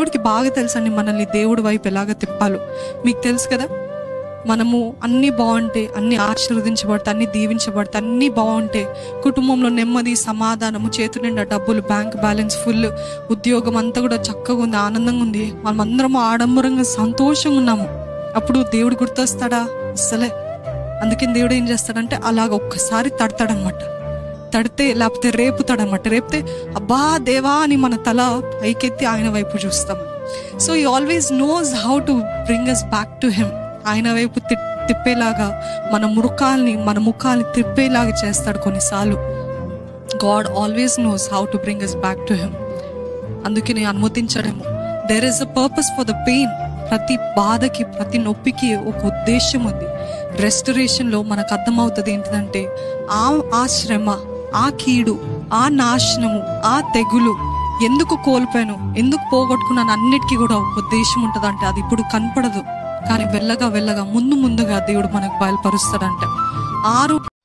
దేవుడికి బాగా తెలుసండి మనల్ని దేవుడి వైపు ఎలాగ తిప్పాలో మీకు తెలుసు కదా మనము అన్నీ బాగుంటే అన్ని ఆశీర్వదించబడితే అన్ని దీవించబడితే అన్నీ బాగుంటే కుటుంబంలో నెమ్మది సమాధానము చేతి నిండా డబ్బులు బ్యాంక్ బ్యాలెన్స్ ఫుల్ ఉద్యోగం అంతా కూడా చక్కగా ఉంది ఆనందంగా ఉంది మనం అందరం ఆడంబరంగా సంతోషంగా ఉన్నాము అప్పుడు దేవుడు గుర్తొస్తాడా అస్సలే అందుకని దేవుడు ఏం చేస్తాడంటే అలాగ ఒక్కసారి తడతాడనమాట తడితే లేకపోతే రేపుతాడనమాట రేపితే అబ్బా దేవా అని మన తల పైకెత్తి ఆయన వైపు చూస్తాం సో ఈ always knows how to bring us back to him ఆయన వైపు తి- తిప్పేలాగా మన ముఖాల్ని మన ముఖాల్ని తిప్పేలాగా చేస్తాడు కొన్నిసార్లు God always knows how to bring us back to him అందుకని అనుమతించడము there is a purpose for the pain ప్రతి బాధకి ప్రతి నొప్పికి ఒక ఉద్దేశం ఉంది రెస్టరేషన్ లో మనకు అర్థమవుతుంది ఏంటిదంటే ఆ ఆ శ్రమ ఆ కీడు ఆ నాశనము ఆ తెగులు ఎందుకు కోల్పోయాను ఎందుకు పోగొట్టుకున్నాను అన్నిటికీ కూడా ఒక ఉద్దేశం ఉంటుందంటే అది ఇప్పుడు కనపడదు కానీ వెళ్ళగా వెళ్ళగా ముందు ముందుగా దేవుడు మనకు బయలుపరుస్తాడంట ఆరు